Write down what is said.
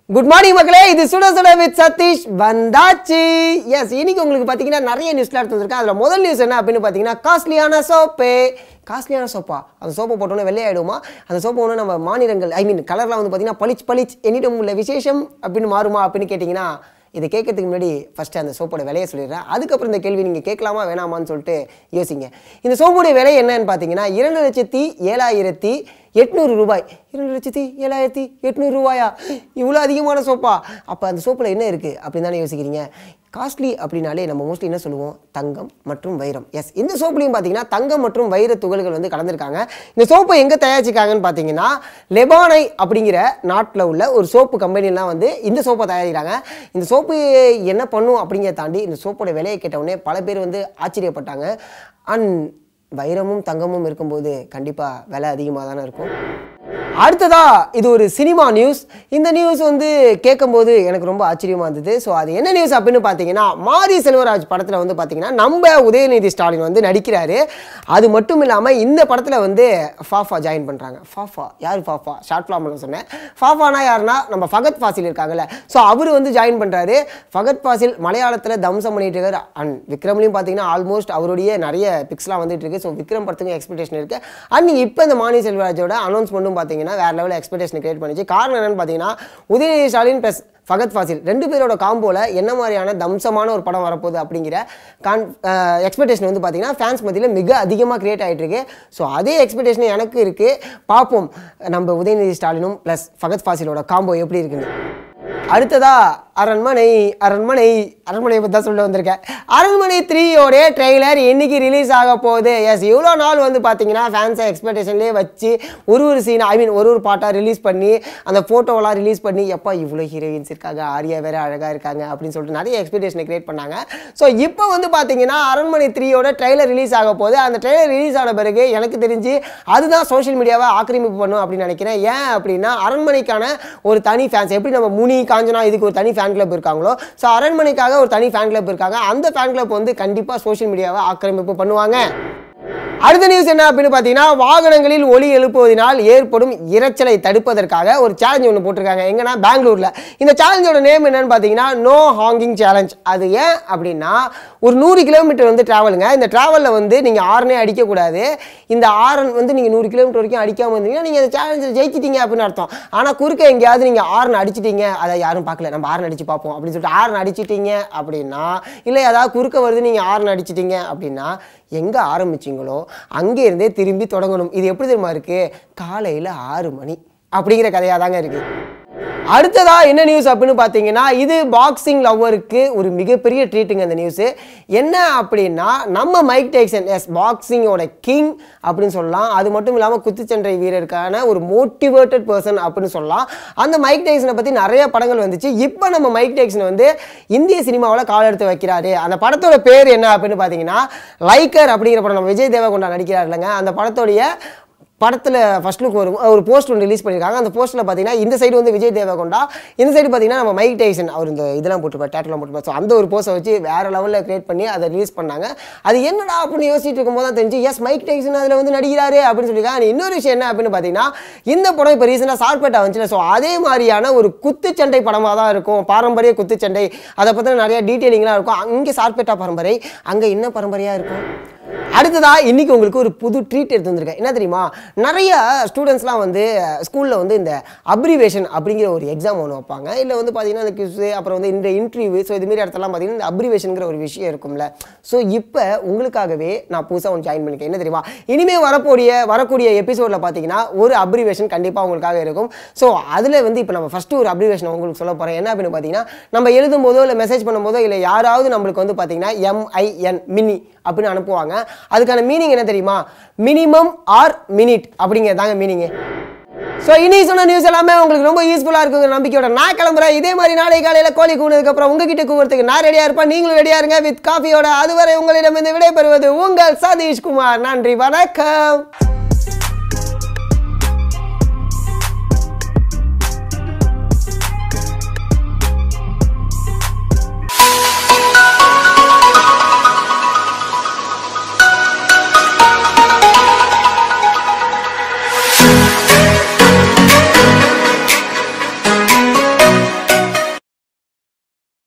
good morning மக்களே இது சுட சுட வித் சதீஷ் வந்தாச்சு எஸ் இன்னைக்கு உங்களுக்கு பார்த்தீங்கன்னா நிறைய நியூஸ்லாம் எடுத்து வந்திருக்கேன் அதில் முதல் நியூஸ் என்ன அப்படின்னு பார்த்தீங்கன்னா காஸ்ட்லியான சோப்பு காஸ்ட்லியான சோப்பா அந்த சோப்பை போட்டோன்னே வெள்ளையாயிடுமா அந்த சோப்பை ஒன்று நம்ம மாநிலங்கள் ஐ மீன் கலர்லாம் வந்து பார்த்தீங்கன்னா பளிச் பளிச் என்னிடம் உள்ள விசேஷம் அப்படின்னு மாறுமா அப்படின்னு கேட்டிங்கன்னா இதை கேட்கறதுக்கு முன்னாடி ஃபஸ்ட்டு அந்த சோப்போட விலையை சொல்லிடுறேன் அதுக்கப்புறம் இந்த கேள்வி நீங்கள் கேட்கலாமா வேணாமான்னு சொல்லிட்டு யோசிங்க இந்த சோப்போடைய விலை என்னன்னு பார்த்தீங்கன்னா இரண்டு லட்சத்தி ஏழாயிரத்தி எட்நூறு ரூபாய் இரண்டு லட்சத்தி ஏழாயிரத்தி எட்நூறு ரூபாயா இவ்வளோ அதிகமான சோப்பா அப்போ அந்த சோப்பில் என்ன இருக்குது அப்படின்னு தானே யோசிக்கிறீங்க காஸ்ட்லி அப்படின்னாலே நம்ம மோஸ்ட்லி என்ன சொல்லுவோம் தங்கம் மற்றும் வைரம் எஸ் இந்த சோப்புலையும் பார்த்தீங்கன்னா தங்கம் மற்றும் வைர துகள்கள் வந்து கலந்துருக்காங்க இந்த சோப்பை எங்கே தயாரிச்சிருக்காங்கன்னு பார்த்தீங்கன்னா லெபானை அப்படிங்கிற நாட்டில் உள்ள ஒரு சோப்பு கம்பெனிலாம் வந்து இந்த சோப்பை தயாரிக்கிறாங்க இந்த சோப்பு என்ன பண்ணும் அப்படிங்கிறத தாண்டி இந்த சோப்போட விலையை கேட்ட உடனே பல பேர் வந்து ஆச்சரியப்பட்டாங்க அண்ட் வைரமும் தங்கமும் இருக்கும்போது கண்டிப்பாக விலை அதிகமாக தானே இருக்கும் அடுத்ததா இது ஒரு சினிமா நியூஸ் இந்த நியூஸ் வந்து கேட்கும்போது எனக்கு ரொம்ப ஆச்சரியமா இருந்தது ஸோ அது என்ன நியூஸ் அப்படின்னு பார்த்தீங்கன்னா மாரி செல்வராஜ் படத்தில் வந்து பார்த்தீங்கன்னா நம்ம உதயநிதி ஸ்டாலின் வந்து நடிக்கிறாரு அது மட்டும் இல்லாமல் இந்த படத்தில் வந்து ஃபாஃபா ஜாயின் பண்ணுறாங்க ஃபாஃபா யார் ஃபாஃபா ஷார்ட் ஃபார்மில் சொன்னேன் ஃபாஃபானா யாருன்னா நம்ம ஃபகத் ஃபாசில் இருக்காங்கல்ல ஸோ அவர் வந்து ஜாயின் பண்ணுறாரு ஃபகத் ஃபாசில் மலையாளத்தில் தம்சம் பண்ணிட்டு இருக்காரு அண்ட் விக்ரம்லையும் பார்த்தீங்கன்னா ஆல்மோஸ்ட் அவருடைய நிறைய பிக்ஸ்லாம் வந்துட்டு இருக்கு ஸோ விக்ரம் படத்துக்கு எக்ஸ்பெக்டேஷன் இருக்கு அண்ட் இப்போ இந்த மானி செல்வராஜோட அனௌன்ஸ்மெண்ட்டும் பார்த்தீங்கன்னா வேற லெவலில் எக்ஸ்பெக்டேஷன் கிரியேட் பண்ணிச்சு காரணம் என்னன்னு பார்த்தீங்கன்னா உதயநிதி ஸ்டாலின் ப்ளஸ் ஃபகத் ஃபாசில் ரெண்டு பேரோட காம்போல என்ன மாதிரியான தம்சமான ஒரு படம் வரப்போகுது அப்படிங்கிற கான் எக்ஸ்பெக்டேஷன் வந்து பார்த்தீங்கன்னா ஃபேன்ஸ் மத்தியில் மிக அதிகமாக கிரியேட் ஆகிட்டு இருக்கு ஸோ அதே எக்ஸ்பெக்டேஷன் எனக்கு இருக்குது பார்ப்போம் நம்ம உதயநிதி ஸ்டாலினும் ப்ளஸ் ஃபகத் ஃபாசிலோட காம்போ எப்படி இருக்குன்னு அடுத்ததா அரண்மனை அரண்மனை அரண்மனையை பற்றி தான் சொல்ல வந்திருக்கேன் அரண்மனை த்ரீயோடைய ட்ரெய்லர் என்னைக்கு ரிலீஸ் ஆக போகுது எஸ் இவ்வளோ நாள் வந்து பார்த்தீங்கன்னா ஃபேன்ஸை எக்ஸ்பெக்டேஷன்லேயே வச்சு ஒரு ஒரு சீன் ஐ மீன் ஒரு ஒரு பாட்டாக ரிலீஸ் பண்ணி அந்த ஃபோட்டோவெல்லாம் ரிலீஸ் பண்ணி எப்போ இவ்வளோ ஹீரோயின்ஸ் இருக்காங்க ஆரியா வேற அழகாக இருக்காங்க அப்படின்னு சொல்லிட்டு நிறைய எக்ஸ்பெக்டேஷனை கிரியேட் பண்ணாங்க ஸோ இப்போ வந்து பார்த்தீங்கன்னா அரண்மனை த்ரீயோட ட்ரெய்லர் ரிலீஸ் ஆக போகுது அந்த ட்ரெய்லர் ரிலீஸ் ஆன பிறகு எனக்கு தெரிஞ்சு அதுதான் சோஷியல் மீடியாவை ஆக்கிரமிப்பு பண்ணும் அப்படின்னு நினைக்கிறேன் ஏன் அப்படின்னா அரண்மனைக்கான ஒரு தனி ஃபேன்ஸ் எப்படி நம்ம முனி காஞ்சனா இதுக்கு ஒரு தனி ஃபேன் கிளப் இருக்காங்களோ ஸோ அரண்மனைக்காக ஒரு தனி ஃபேன் கிளப் இருக்காங்க அந்த ஃபேன் கிளப் வந்து கண்டிப்பாக சோஷியல் மீடியாவை ஆக்கிரமிப்பு பண்ணுவாங்க அடுத்த நியூஸ் என்ன அப்படின்னு பார்த்தீங்கன்னா வாகனங்களில் ஒலி எழுப்புவதனால் ஏற்படும் இரைச்சலை தடுப்பதற்காக ஒரு சேலஞ்ச் ஒன்று போட்டிருக்காங்க எங்கன்னா பெங்களூரில் இந்த சேலஞ்சோட நேம் என்னன்னு பார்த்தீங்கன்னா நோ ஹாங்கிங் சேலஞ்ச் அது ஏன் அப்படின்னா ஒரு நூறு கிலோமீட்டர் வந்து ட்ராவலுங்க இந்த ட்ராவலில் வந்து நீங்கள் ஆரனே அடிக்கக்கூடாது இந்த ஆரன் வந்து நீங்கள் நூறு கிலோமீட்டர் வரைக்கும் அடிக்காமல் இருந்தீங்கன்னா நீங்கள் அந்த சேலஞ்சை ஜெயிச்சிட்டீங்க அப்படின்னு அர்த்தம் ஆனால் குறுக்க எங்கேயாவது நீங்கள் ஆரன் அடிச்சிட்டீங்க அதை யாரும் பார்க்கல நம்ம ஆரன் அடிச்சு பார்ப்போம் அப்படின்னு சொல்லிட்டு ஆரன் அடிச்சிட்டீங்க அப்படின்னா இல்லை ஏதாவது குறுக்க வருது நீங்கள் ஆரன் அடிச்சிட்டீங்க அப்படின்னா எங்கே ஆரம்பிச்சிங்களோ அங்கேருந்தே திரும்பி தொடங்கணும் இது எப்படி தெரியுமா இருக்குது காலையில் ஆறு மணி அப்படிங்கிற கதையாக தாங்க இருக்குது அடுத்ததா என்ன நியூஸ் அப்படின்னு பார்த்தீங்கன்னா இது பாக்ஸிங் லவ்வருக்கு ஒரு மிகப்பெரிய ட்ரீட்டுங்க இந்த நியூஸு என்ன அப்படின்னா நம்ம மைக் டைசன் எஸ் பாக்ஸிங்கோட கிங் அப்படின்னு சொல்லலாம் அது மட்டும் இல்லாமல் குத்துச்சண்டை வீரருக்கான ஒரு மோட்டிவேட்டட் பர்சன் அப்படின்னு சொல்லலாம் அந்த மைக் டைசனை பற்றி நிறைய படங்கள் வந்துச்சு இப்போ நம்ம மைக் டைசன் வந்து இந்திய சினிமாவில் கால் எடுத்து வைக்கிறாரு அந்த படத்தோட பேர் என்ன அப்படின்னு பார்த்தீங்கன்னா லைக்கர் அப்படிங்கிற படம் நம்ம விஜய் தேவகொண்டா நடிக்கிறார் இல்லைங்க அந்த படத்தோடைய படத்தில் ஃபர்ஸ்ட் லுக் ஒரு ஒரு போஸ்ட் ஒன்று ரிலீஸ் பண்ணியிருக்காங்க அந்த போஸ்ட்டில் பார்த்தீங்கன்னா இந்த சைடு வந்து விஜய் தேவகொண்டா இந்த சைடு பார்த்தீங்கன்னா நம்ம மைக் டைசன் அவர் இந்த இதெல்லாம் போட்டுருப்பார் டேட்டெலாம் போட்டுருப்பார் ஸோ அந்த ஒரு போஸ்ட்டை வச்சு வேறு லெவலில் கிரியேட் பண்ணி அதை ரிலீஸ் பண்ணாங்க அது என்னடா அப்படின்னு யோசிச்சுட்டு இருக்கும்போது தான் தெரிஞ்சு எஸ் மைக் டைசன் அதில் வந்து நடிக்கிறாரு அப்படின்னு சொல்லியிருக்காங்க And இன்னொரு விஷயம் என்ன அப்படின்னு பார்த்தீங்கன்னா இந்த படம் இப்போ ரீசெண்டாக சார்பேட்டா வந்துச்சுல ஸோ அதே மாதிரியான ஒரு குத்துச்சண்டை படமாக தான் இருக்கும் பாரம்பரிய குத்துச்சண்டை அதை பற்றின நிறைய டீட்டெயிலிங்லாம் இருக்கும் அங்கே சார்பேட்டா பரம்பரை அங்கே என்ன பரம்பரையாக இருக்கும் அடுத்ததா இன்னைக்கு உங்களுக்கு ஒரு புது ட்ரீட் எடுத்து வந்திருக்கேன் என்ன தெரியுமா நிறைய ஸ்டூடெண்ட்ஸ்லாம் வந்து ஸ்கூலில் வந்து இந்த அப்ரிவேஷன் அப்படிங்கிற ஒரு எக்ஸாம் ஒன்று வைப்பாங்க இல்லை வந்து பார்த்தீங்கன்னா இந்த கிஸ் அப்புறம் வந்து இந்த இன்டர்வியூ ஸோ இதுமாரி இடத்துலலாம் பார்த்தீங்கன்னா இந்த அப்ரிவேஷனுங்கிற ஒரு விஷயம் இருக்கும்ல ஸோ இப்போ உங்களுக்காகவே நான் புதுசாக ஒன்று ஜாயின் பண்ணிக்கேன் என்ன தெரியுமா இனிமேல் வரக்கூடிய வரக்கூடிய எபிசோடில் பார்த்தீங்கன்னா ஒரு அப்ரிவேஷன் கண்டிப்பாக உங்களுக்காக இருக்கும் ஸோ அதில் வந்து இப்போ நம்ம ஃபஸ்ட்டு ஒரு அப்ரிவேஷன் உங்களுக்கு சொல்ல போகிறேன் என்ன அப்படின்னு பார்த்தீங்கன்னா நம்ம எழுதும் போதோ இல்லை மெசேஜ் பண்ணும்போதோ இல்லை யாராவது நம்மளுக்கு வந்து பார்த்தீங்கன்னா எம்ஐஎன் மினி அப்படின்னு அனுப்புவாங்க அதுக்கான மீனிங் என்ன தெரியுமா மினிமம் ஆர் மினிட் அப்படிங்கிறது தாங்க மீனிங்கு ஸோ இனி சொன்ன நியூஸ் எல்லாமே உங்களுக்கு ரொம்ப யூஸ்ஃபுல்லாக இருக்குங்கிற நம்பிக்கையோட நான் கிளம்புறேன் இதே மாதிரி நாளை காலையில் கோழி கூனதுக்கு அப்புறம் உங்ககிட்ட கூவுறதுக்கு நான் ரெடியாக இருப்பேன் நீங்களும் ரெடியாக இருங்க வித் காஃபியோட அதுவரை உங்களிடம் இந்த விடைபெறுவது உங்கள் சதீஷ்குமார் நன்றி வணக்கம்